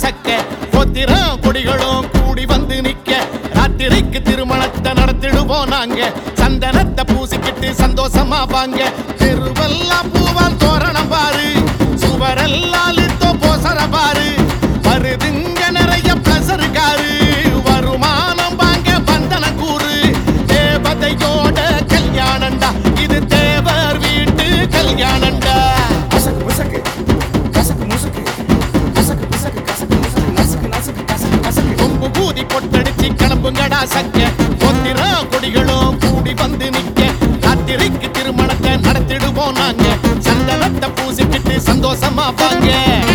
சக்க பொத்திரம் கொடிகளும் கூடி வந்து நிக்க ராத்திரிக்கு திருமணத்தை நடத்திடுவோம் நாங்க சந்தனத்தை பூசிக்கிட்டு சந்தோஷமா வாங்க தெருவெல்லாம் பூவால் தோரணம் பாரு சுவரெல்லாம் லித்தோ போசர பாரு வருதுங்க நிறைய பிளசர் காரு வருமானம் வாங்க பந்தன கூறு தேவதையோட கல்யாணம்டா இது தேவர் வீட்டு கல்யாணம்டா கசக்கு முசக்கு கசக்கு முசுக்கு கசக்கு பிசக்கு கசக்கு முசுக்கு நசுக்கு நசுக்கு கசக்கு கசக்கு கொம்பு பூதி பொட்டடிச்சு கிளம்புங்கடா சக்க பொத்திர கொடிகளும் கூடி வந்து நிக்க ராத்திரிக்கு திருமணத்தை நடத்திடுவோம் நாங்க சந்தனத்தை பூசிக்கிட்டு சந்தோஷமா வாங்க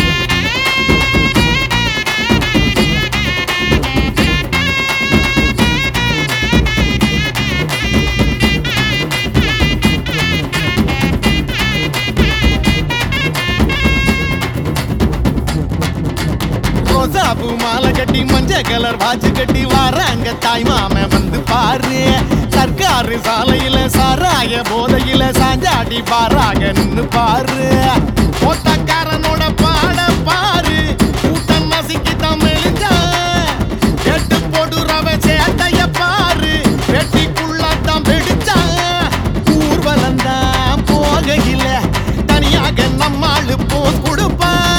ரோசாப்பூ மாலை கட்டி மஞ்சள் கலர் வாட்ச் கட்டி வராங்க தாய் மாமன் வந்து பாரு சர்க்காரு சாலையில சாராய போதையில சாஞ்சாடி பாராக நின்னு பாரு ஓட்டக்காரனோட பாட பாரு கூட்டம் நசுக்கி தான் மெலிஞ்சா எட்டு போடுறவ சேட்டைய பாரு வெட்டிக்குள்ள தான் வெடிச்சா ஊர்வலம் தான் போகையில தனியாக நம்மாளு போஸ் கொடுப்பான்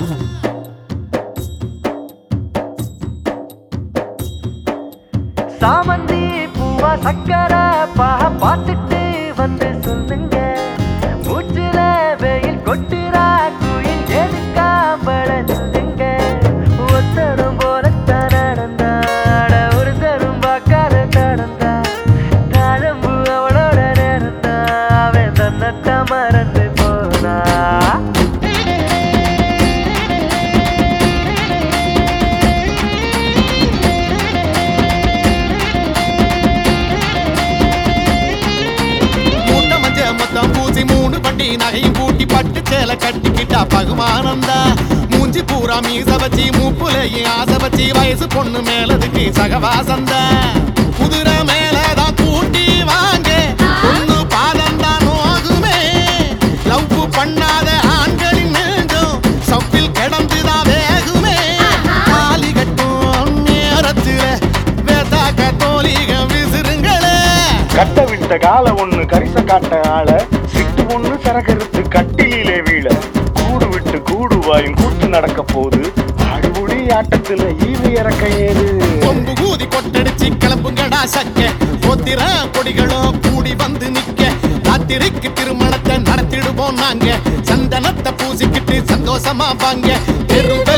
சாமந்தி பூவா சக்கரை பாக பார்த்துட்டு வந்து சொல்லுங்க மூச்சுல வெயில் கொட்டுறா குயில் எதுக்காம்பள சொல்லுங்க ஒத்தரும் போலத்தான் நடந்தாட ஒரு தரும் பார்க்காத நடந்தா தாழம்பு அவளோட நேரந்தா அவன் தன்னத்தான் மறந்து போனா மூட்டை மஞ்ச மொத்தம் பூசி மூணு பட்டி நகையும் பூட்டி பட்டு சேலை கட்டிக்கிட்டா பகுமானந்தா மூஞ்சி பூரா மீச வச்சு மூப்புலையும் ஆசை வச்சு வயசு பொண்ணு மேலதுக்கு சகவாசந்தா குதிரை மேலதான் கூட்டி வாங்க பொண்ணு பாதந்தான் நோகுமே லவ் பண்ணாத ஆண்களின் நெஞ்சம் சப்பில் கிடந்துதான் வேகுமே தாலி கட்டும் நேரத்துல வேதாக்க தோலிகம் விசிறுங்களே கட்ட விட்ட கால ஒண்ணு கரிச காட்ட ஆள சிட்டு ஒண்ணு சரகருத்து கட்டிலே வீழ கூடு விட்டு கூடு வாயும் கூத்து நடக்க போது ஆடுபுடி ஆட்டத்துல ஈவு இறக்க ஏது கொம்பு கூதி கொட்டடிச்சு கிளம்புங்கடா சக்க பொத்திர கொடிகளும் கூடி வந்து நிக்க ராத்திரிக்கு திருமணத்தை நடத்திடுவோம் நாங்க சந்தனத்தை பூசிக்கிட்டு சந்தோஷமா வாங்க தெருவ